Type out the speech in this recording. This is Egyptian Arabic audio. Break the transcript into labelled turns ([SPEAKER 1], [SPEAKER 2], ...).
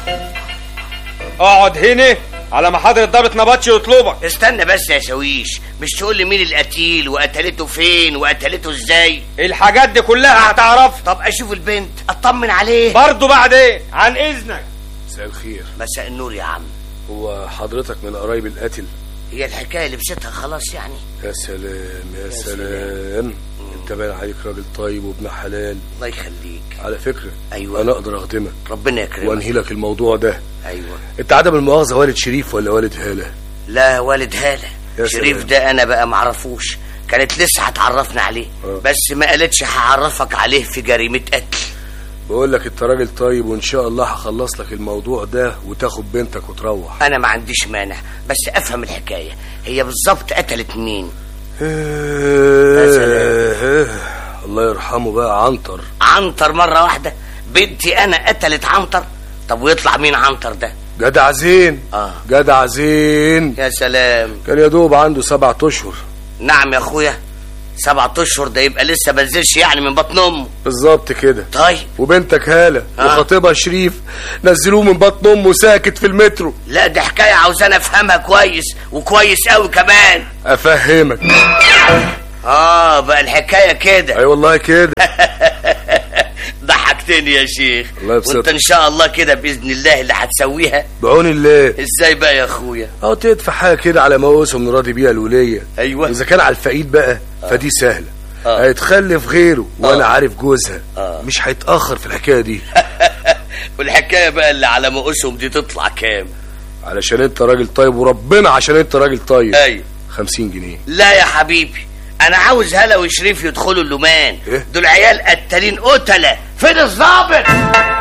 [SPEAKER 1] اقعد هنا على ما حضرة ضابط نبطشي يطلبك
[SPEAKER 2] استنى بس يا شويش مش تقول لي مين القتيل وقتلته فين وقتلته ازاي
[SPEAKER 1] الحاجات دي كلها هتعرفها
[SPEAKER 2] طب اشوف البنت اطمن عليه
[SPEAKER 1] برضه بعدين عن اذنك
[SPEAKER 3] مساء الخير
[SPEAKER 2] مساء النور يا عم
[SPEAKER 3] هو حضرتك من قرايب القاتل
[SPEAKER 2] هي الحكايه لبستها خلاص يعني
[SPEAKER 3] يا سلام يا سلام انت باين عليك راجل طيب وابن حلال
[SPEAKER 2] الله يخليك
[SPEAKER 3] على فكره
[SPEAKER 2] أيوة.
[SPEAKER 3] انا اقدر اخدمك
[SPEAKER 2] ربنا يكرمك
[SPEAKER 3] وانهي لك الموضوع ده
[SPEAKER 2] ايوه
[SPEAKER 3] انت عدم المؤاخذه والد شريف ولا والد هاله
[SPEAKER 2] لا والد هاله
[SPEAKER 3] يا
[SPEAKER 2] شريف
[SPEAKER 3] سلام.
[SPEAKER 2] ده انا بقى معرفوش كانت لسه هتعرفنا عليه
[SPEAKER 3] آه.
[SPEAKER 2] بس ما قالتش هعرفك عليه في جريمه قتل
[SPEAKER 3] بقول لك انت راجل طيب وان شاء الله هخلص لك الموضوع ده وتاخد بنتك وتروح
[SPEAKER 2] انا ما عنديش مانع بس افهم الحكايه هي بالظبط قتلت مين
[SPEAKER 3] الله يرحمه بقى عنتر
[SPEAKER 2] عنتر مره واحده بنتي انا قتلت عنتر طب ويطلع مين عنتر ده
[SPEAKER 3] جدع زين
[SPEAKER 2] آه.
[SPEAKER 3] جدع زين
[SPEAKER 2] يا سلام
[SPEAKER 3] كان يا دوب عنده سبعة اشهر
[SPEAKER 2] نعم يا اخويا سبعة اشهر ده يبقى لسه بنزلش يعني من بطن امه
[SPEAKER 3] بالظبط كده
[SPEAKER 2] طيب
[SPEAKER 3] وبنتك هاله
[SPEAKER 2] آه.
[SPEAKER 3] وخطيبها شريف نزلوه من بطن امه ساكت في المترو
[SPEAKER 2] لا دي حكايه عاوزانا افهمها كويس وكويس قوي كمان
[SPEAKER 3] افهمك
[SPEAKER 2] اه بقى الحكايه كده
[SPEAKER 3] اي والله كده
[SPEAKER 2] ضحكتني يا شيخ
[SPEAKER 3] الله يبسطك.
[SPEAKER 2] وانت ان شاء الله كده باذن الله اللي هتسويها
[SPEAKER 3] بعون الله
[SPEAKER 2] ازاي بقى يا اخويا
[SPEAKER 3] او تدفع حاجه كده على موسم راضي بيها الوليه
[SPEAKER 2] أيوة.
[SPEAKER 3] اذا كان على الفقيد بقى فدي سهله
[SPEAKER 2] آه.
[SPEAKER 3] هيتخلف غيره وانا
[SPEAKER 2] آه.
[SPEAKER 3] عارف جوزها
[SPEAKER 2] آه.
[SPEAKER 3] مش هيتاخر في الحكايه دي
[SPEAKER 2] والحكايه بقى اللي على مقاسهم دي تطلع كام
[SPEAKER 3] علشان انت راجل طيب وربنا عشان انت راجل طيب
[SPEAKER 2] ايوه
[SPEAKER 3] 50 جنيه
[SPEAKER 2] لا يا حبيبي انا عاوز هلا وشريف يدخلوا اللومان
[SPEAKER 3] إيه؟
[SPEAKER 2] دول عيال قتالين قتله فين الظابط